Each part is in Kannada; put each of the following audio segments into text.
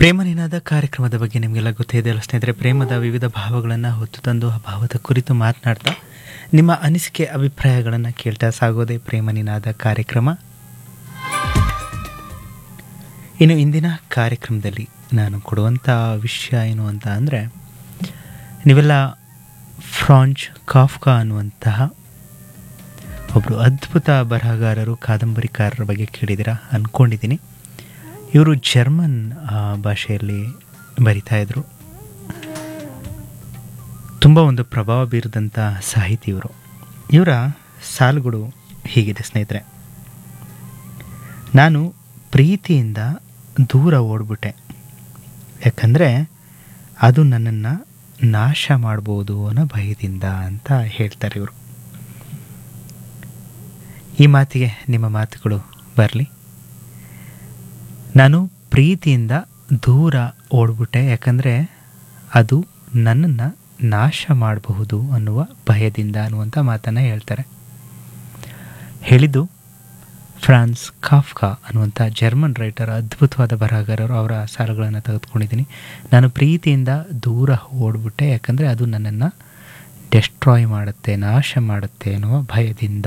ಪ್ರೇಮ ನಿನಾದ ಕಾರ್ಯಕ್ರಮದ ಬಗ್ಗೆ ನಿಮಗೆಲ್ಲ ಗೊತ್ತಿದೆಯಲ್ಲ ಸ್ನೇಹಿತರೆ ಪ್ರೇಮದ ವಿವಿಧ ಭಾವಗಳನ್ನು ಹೊತ್ತು ತಂದು ಆ ಭಾವದ ಕುರಿತು ಮಾತನಾಡ್ತಾ ನಿಮ್ಮ ಅನಿಸಿಕೆ ಅಭಿಪ್ರಾಯಗಳನ್ನು ಕೇಳ್ತಾ ಸಾಗೋದೇ ಪ್ರೇಮ ನಿನಾದ ಕಾರ್ಯಕ್ರಮ ಇನ್ನು ಇಂದಿನ ಕಾರ್ಯಕ್ರಮದಲ್ಲಿ ನಾನು ಕೊಡುವಂಥ ವಿಷಯ ಏನು ಅಂತ ಅಂದರೆ ನೀವೆಲ್ಲ ಫ್ರಾಂಚ್ ಕಾಫ್ಕಾ ಅನ್ನುವಂತಹ ಒಬ್ಬರು ಅದ್ಭುತ ಬರಹಗಾರರು ಕಾದಂಬರಿಕಾರರ ಬಗ್ಗೆ ಕೇಳಿದ್ದೀರಾ ಅಂದ್ಕೊಂಡಿದ್ದೀನಿ ಇವರು ಜರ್ಮನ್ ಆ, ಭಾಷೆಯಲ್ಲಿ ಬರಿತಾ ಇದ್ರು ತುಂಬ ಒಂದು ಪ್ರಭಾವ ಬೀರಿದಂಥ ಸಾಹಿತಿ ಇವರು ಇವರ ಸಾಲುಗಳು ಹೀಗಿದೆ ಸ್ನೇಹಿತರೆ ನಾನು ಪ್ರೀತಿಯಿಂದ ದೂರ ಓಡ್ಬಿಟ್ಟೆ ಯಾಕಂದರೆ ಅದು ನನ್ನನ್ನು ನಾಶ ಮಾಡ್ಬೋದು ಅನ್ನೋ ಭಯದಿಂದ ಅಂತ ಹೇಳ್ತಾರೆ ಇವರು ಈ ಮಾತಿಗೆ ನಿಮ್ಮ ಮಾತುಗಳು ಬರಲಿ ನಾನು ಪ್ರೀತಿಯಿಂದ ದೂರ ಓಡ್ಬಿಟ್ಟೆ ಯಾಕಂದರೆ ಅದು ನನ್ನನ್ನು ನಾಶ ಮಾಡಬಹುದು ಅನ್ನುವ ಭಯದಿಂದ ಅನ್ನುವಂಥ ಮಾತನ್ನು ಹೇಳ್ತಾರೆ ಹೇಳಿದ್ದು ಫ್ರಾನ್ಸ್ ಕಾಫ್ಕಾ ಅನ್ನುವಂಥ ಜರ್ಮನ್ ರೈಟರ್ ಅದ್ಭುತವಾದ ಬರಹಗಾರರು ಅವರ ಸಾಲುಗಳನ್ನು ತೆಗೆದುಕೊಂಡಿದ್ದೀನಿ ನಾನು ಪ್ರೀತಿಯಿಂದ ದೂರ ಓಡ್ಬಿಟ್ಟೆ ಯಾಕಂದರೆ ಅದು ನನ್ನನ್ನು ಡೆಸ್ಟ್ರಾಯ್ ಮಾಡುತ್ತೆ ನಾಶ ಮಾಡುತ್ತೆ ಅನ್ನುವ ಭಯದಿಂದ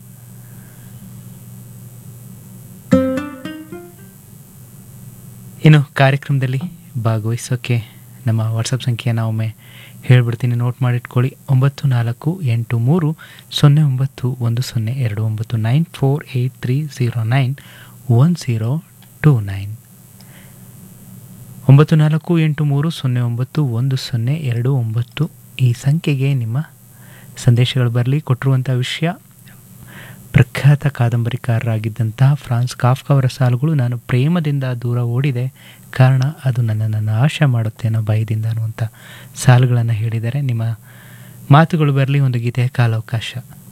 ಇನ್ನು ಕಾರ್ಯಕ್ರಮದಲ್ಲಿ ಭಾಗವಹಿಸೋಕ್ಕೆ ನಮ್ಮ ವಾಟ್ಸಪ್ ಸಂಖ್ಯೆಯನ್ನು ಒಮ್ಮೆ ಹೇಳ್ಬಿಡ್ತೀನಿ ನೋಟ್ ಮಾಡಿಟ್ಕೊಳ್ಳಿ ಒಂಬತ್ತು ನಾಲ್ಕು ಎಂಟು ಮೂರು ಸೊನ್ನೆ ಒಂಬತ್ತು ಒಂದು ಸೊನ್ನೆ ಎರಡು ಒಂಬತ್ತು nine four eight three zero nine one zero two nine ಒಂಬತ್ತು ನಾಲ್ಕು ಎಂಟು ಮೂರು ಸೊನ್ನೆ ಒಂಬತ್ತು ಒಂದು ಸೊನ್ನೆ ಎರಡು ಒಂಬತ್ತು ಈ ಸಂಖ್ಯೆಗೆ ನಿಮ್ಮ ಸಂದೇಶಗಳು ಬರಲಿ ಕೊಟ್ಟಿರುವಂಥ ವಿಷಯ ಪ್ರಖ್ಯಾತ ಕಾದಂಬರಿಕಾರರಾಗಿದ್ದಂತಹ ಫ್ರಾನ್ಸ್ ಕಾಫ್ಕ ಅವರ ಸಾಲುಗಳು ನಾನು ಪ್ರೇಮದಿಂದ ದೂರ ಓಡಿದೆ ಕಾರಣ ಅದು ನನ್ನನ್ನು ನಾಶ ಮಾಡುತ್ತೆ ಅನ್ನೋ ಭಯದಿಂದ ಅನ್ನುವಂಥ ಸಾಲುಗಳನ್ನು ಹೇಳಿದ್ದಾರೆ ನಿಮ್ಮ ಮಾತುಗಳು ಬರಲಿ ಒಂದು ಗೀತೆಯ ಕಾಲಾವಕಾಶ